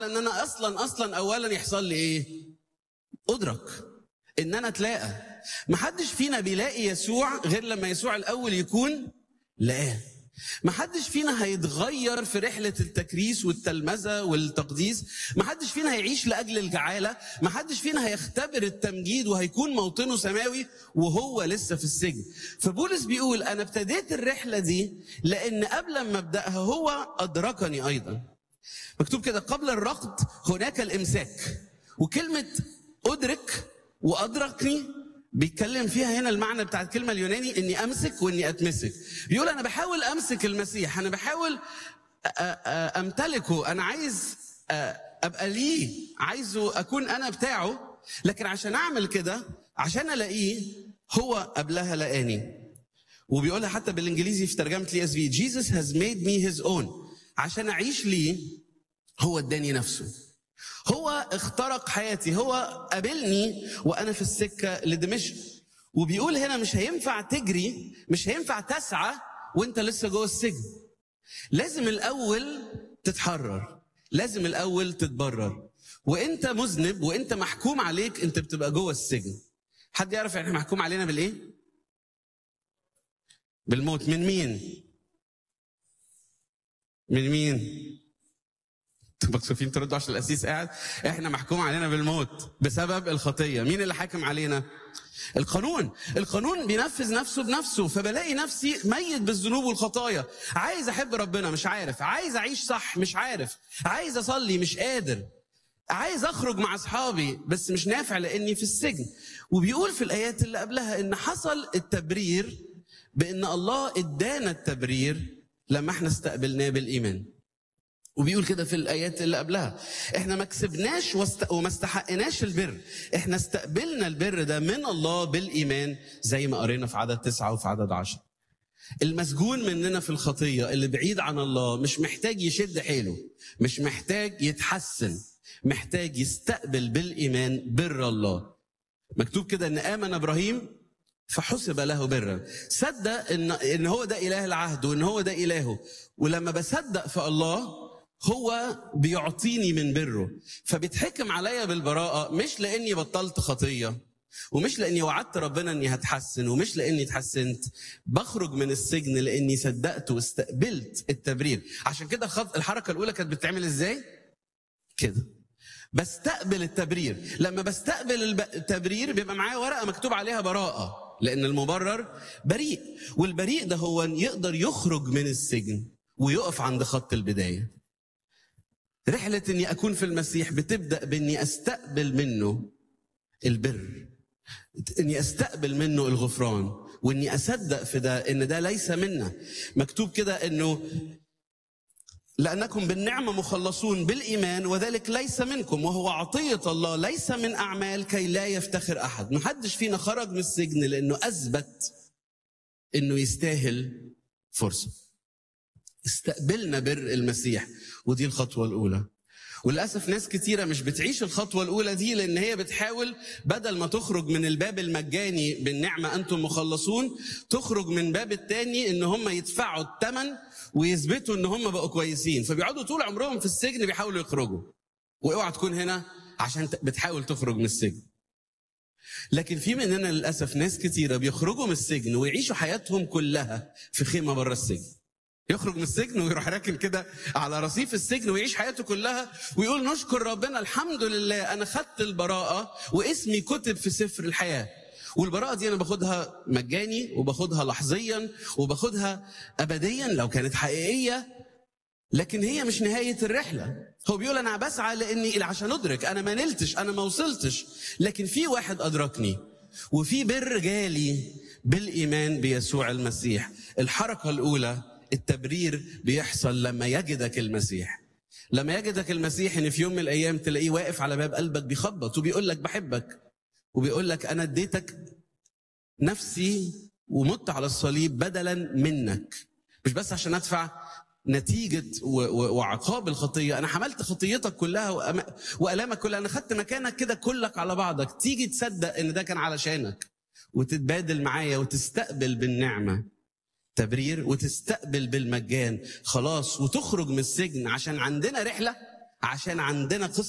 ان انا اصلا اصلا اولا يحصل لي ايه ادرك ان انا اتلاقى محدش فينا بيلاقي يسوع غير لما يسوع الاول يكون لقاه محدش فينا هيتغير في رحلة التكريس والتلمذة والتقديس محدش فينا هيعيش لأجل الجعالة محدش فينا هيختبر التمجيد وهيكون موطنه سماوي وهو لسه في السجن فبولس بيقول أنا ابتديت الرحلة دي لأن قبل ما أبدأها هو أدركني أيضا مكتوب كده قبل الرقد هناك الإمساك وكلمة أدرك وأدركني بيتكلم فيها هنا المعنى بتاع الكلمة اليوناني إني أمسك وإني أتمسك بيقول أنا بحاول أمسك المسيح أنا بحاول أ- أ- أمتلكه أنا عايز أ- أبقى ليه عايزه أكون أنا بتاعه لكن عشان أعمل كده عشان ألاقيه هو قبلها لقاني وبيقولها حتى بالانجليزي في ترجمه الاي اس في Jesus has made me his own عشان اعيش ليه هو اداني نفسه هو اخترق حياتي هو قابلني وانا في السكه لدمشق وبيقول هنا مش هينفع تجري مش هينفع تسعى وانت لسه جوه السجن لازم الاول تتحرر لازم الاول تتبرر وانت مذنب وانت محكوم عليك انت بتبقى جوه السجن حد يعرف احنا محكوم علينا بالايه بالموت من مين من مين انتوا مكسوفين تردوا عشان القسيس قاعد احنا محكوم علينا بالموت بسبب الخطيه مين اللي حاكم علينا القانون القانون بينفذ نفسه بنفسه فبلاقي نفسي ميت بالذنوب والخطايا عايز احب ربنا مش عارف عايز اعيش صح مش عارف عايز اصلي مش قادر عايز اخرج مع اصحابي بس مش نافع لاني في السجن وبيقول في الايات اللي قبلها ان حصل التبرير بان الله ادانا التبرير لما احنا استقبلناه بالايمان وبيقول كده في الايات اللي قبلها احنا ما كسبناش واست... وما استحقناش البر احنا استقبلنا البر ده من الله بالايمان زي ما قرينا في عدد تسعة وفي عدد عشرة المسجون مننا في الخطية اللي بعيد عن الله مش محتاج يشد حيله مش محتاج يتحسن محتاج يستقبل بالإيمان بر الله مكتوب كده ان آمن إبراهيم فحسب له برا صدق ان ان هو ده اله العهد وان هو ده الهه ولما بصدق في الله هو بيعطيني من بره فبيتحكم عليا بالبراءة مش لاني بطلت خطية ومش لاني وعدت ربنا اني هتحسن ومش لاني اتحسنت بخرج من السجن لاني صدقت واستقبلت التبرير عشان كده خط الحركة الاولى كانت بتتعمل ازاي كده بستقبل التبرير لما بستقبل الب- التبرير بيبقى معايا ورقه مكتوب عليها براءه لان المبرر بريء والبريء ده هو يقدر يخرج من السجن ويقف عند خط البدايه رحله اني اكون في المسيح بتبدا باني استقبل منه البر اني استقبل منه الغفران واني اصدق في ده ان ده ليس منا مكتوب كده انه لأنكم بالنعمة مخلصون بالإيمان وذلك ليس منكم وهو عطية الله ليس من أعمال كي لا يفتخر أحد محدش فينا خرج من السجن لأنه أثبت أنه يستاهل فرصة استقبلنا بر المسيح ودي الخطوة الأولى وللأسف ناس كتيرة مش بتعيش الخطوة الأولى دي لأن هي بتحاول بدل ما تخرج من الباب المجاني بالنعمة أنتم مخلصون تخرج من باب التاني إن هم يدفعوا الثمن ويثبتوا إن هم بقوا كويسين فبيقعدوا طول عمرهم في السجن بيحاولوا يخرجوا واوعى تكون هنا عشان ت- بتحاول تخرج من السجن لكن في مننا للأسف ناس كتيرة بيخرجوا من السجن ويعيشوا حياتهم كلها في خيمة بره السجن يخرج من السجن ويروح راكن كده على رصيف السجن ويعيش حياته كلها ويقول نشكر ربنا الحمد لله انا خدت البراءه واسمي كتب في سفر الحياه والبراءه دي انا باخدها مجاني وباخدها لحظيا وباخدها ابديا لو كانت حقيقيه لكن هي مش نهايه الرحله هو بيقول انا بسعى لاني عشان ادرك انا ما نلتش انا ما وصلتش لكن في واحد ادركني وفي بر جالي بالايمان بيسوع المسيح الحركه الاولى التبرير بيحصل لما يجدك المسيح لما يجدك المسيح ان في يوم من الايام تلاقيه واقف على باب قلبك بيخبط وبيقول لك بحبك وبيقول لك انا اديتك نفسي ومت على الصليب بدلا منك مش بس عشان ادفع نتيجة و- و- وعقاب الخطية أنا حملت خطيتك كلها وأم- وألامك كلها أنا خدت مكانك كده كلك على بعضك تيجي تصدق إن ده كان علشانك وتتبادل معايا وتستقبل بالنعمة تبرير وتستقبل بالمجان خلاص وتخرج من السجن عشان عندنا رحلة عشان عندنا قصه